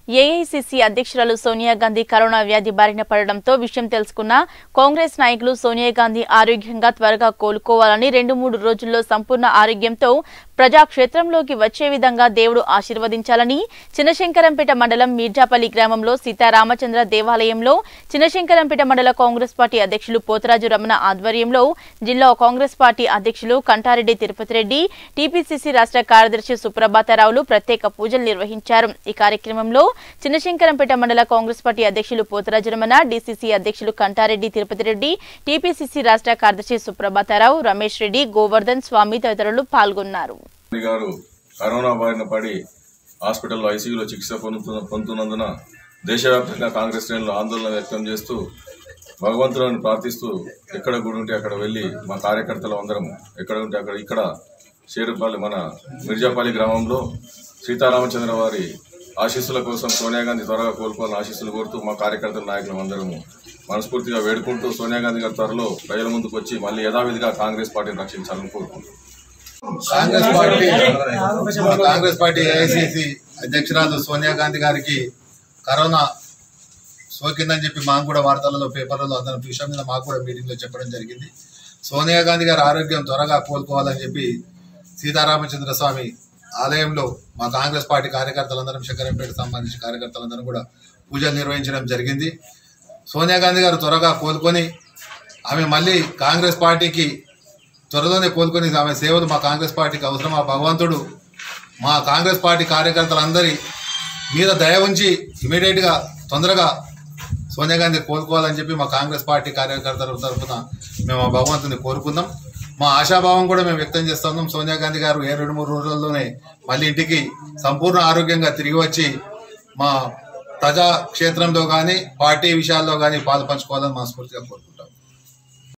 AICC అధ్యక్షురాలు Sonia Gandhi corona వ్యాధి బారిన పడడంతో విషయం తెలుసుకున్న కాంగ్రెస్ నాయకులు సోనియా గాంధీ ఆరోగ్యంగా త్వరగా కోలుకోవాలని రెండు మూడు రోజుల్లో సంపూర్ణ ఆరోగ్యంతో ప్రజాక్షేత్రంలోకి వచ్చే విధంగా దేవుడు ఆశీర్వదించాలని చిన్నశంకరంపేట మండలం మీర్జాపల్లి గ్రామంలో సీతారామచంద్ర దేవాలయంలో చిన్నశంకరంపేట మండల కాంగ్రెస్ పార్టీ అధ్యక్షులు పోతరాజు రమణ ఆధ్వర్యంలో జిల్లా కాంగ్రెస్ పార్టీ అధ్యక్షులు కంటారెడ్డి తిరుపతి రెడ్డి టీపీసీసీ రాష్ట్ర కార్యదర్శి సుప్రభాతరావులు ప్రత్యేక పూజలు నిర్వహించారు ఈ కార్యక్రమంలో చిన్నశంకరంపేట మండల కాంగ్రెస్ పార్టీ అధ్యక్షులు పోతరాజు రమణ డీసీసీ అధ్యక్షులు కంటారెడ్డి తిరుపతి రెడ్డి టీపీసీసీ రాష్ట్ర కార్యదర్శి సుప్రభాతరావు రమేష్ రెడ్డి గోవర్ధన్ స్వామి తదితరులు పాల్గొన్నారు గాంధీ గారు కరోనా బారిన పడి హాస్పిటల్లో ఐసీయూలో చికిత్స పొందుతున్న పొందుతున్నందున దేశవ్యాప్తంగా కాంగ్రెస్ శ్రేణులు ఆందోళన వ్యక్తం చేస్తూ భగవంతులను ప్రార్థిస్తూ ఎక్కడ గుడి ఉంటే అక్కడ వెళ్ళి మా కార్యకర్తలు అందరం ఎక్కడ ఉంటే అక్కడ ఇక్కడ షేరుపల్లి మన మిర్జాపల్లి గ్రామంలో సీతారామచంద్ర వారి ఆశీస్సుల కోసం సోనియా గాంధీ త్వరగా కోలుకోవాలని ఆశీస్సులు కోరుతూ మా కార్యకర్తల నాయకులు అందరము మనస్ఫూర్తిగా వేడుకుంటూ సోనియా గాంధీ గారి త్వరలో ప్రజల ముందుకు వచ్చి మళ్ళీ యథావిధిగా కాంగ్రెస్ పార్టీని రక్షించాలని కోరుకుంటున్నాం కాంగ్రెస్ పార్టీ మా కాంగ్రెస్ పార్టీ ఏఐసిసి అధ్యక్షురాలు సోనియా గాంధీ గారికి కరోనా సోకిందని చెప్పి మాకు కూడా వార్తలలో పేపర్లలో అందరం విషయం మీద మాకు కూడా మీటింగ్లో చెప్పడం జరిగింది సోనియా గాంధీ గారి ఆరోగ్యం త్వరగా కోలుకోవాలని చెప్పి సీతారామచంద్ర స్వామి ఆలయంలో మా కాంగ్రెస్ పార్టీ కార్యకర్తలందరం శంకరంపేట సంబంధించిన కార్యకర్తలందరం కూడా పూజలు నిర్వహించడం జరిగింది సోనియా గాంధీ గారు త్వరగా కోలుకొని ఆమె మళ్ళీ కాంగ్రెస్ పార్టీకి త్వరలోనే కోలుకొని ఆమె సేవలు మా కాంగ్రెస్ పార్టీకి అవసరం ఆ భగవంతుడు మా కాంగ్రెస్ పార్టీ కార్యకర్తలందరి మీద దయ ఉంచి ఇమీడియట్గా తొందరగా సోనియా గాంధీ కోలుకోవాలని చెప్పి మా కాంగ్రెస్ పార్టీ కార్యకర్తల తరఫున మేము ఆ భగవంతుని కోరుకుందాం మా ఆశాభావం కూడా మేము వ్యక్తం చేస్తున్నాం సోనియా గాంధీ గారు ఏ రెండు మూడు రోజుల్లోనే మళ్ళీ ఇంటికి సంపూర్ణ ఆరోగ్యంగా తిరిగి వచ్చి మా ప్రజా క్షేత్రంలో కానీ పార్టీ విషయాల్లో కానీ పాలు పంచుకోవాలని మనస్ఫూర్తిగా కోరుకుంటాం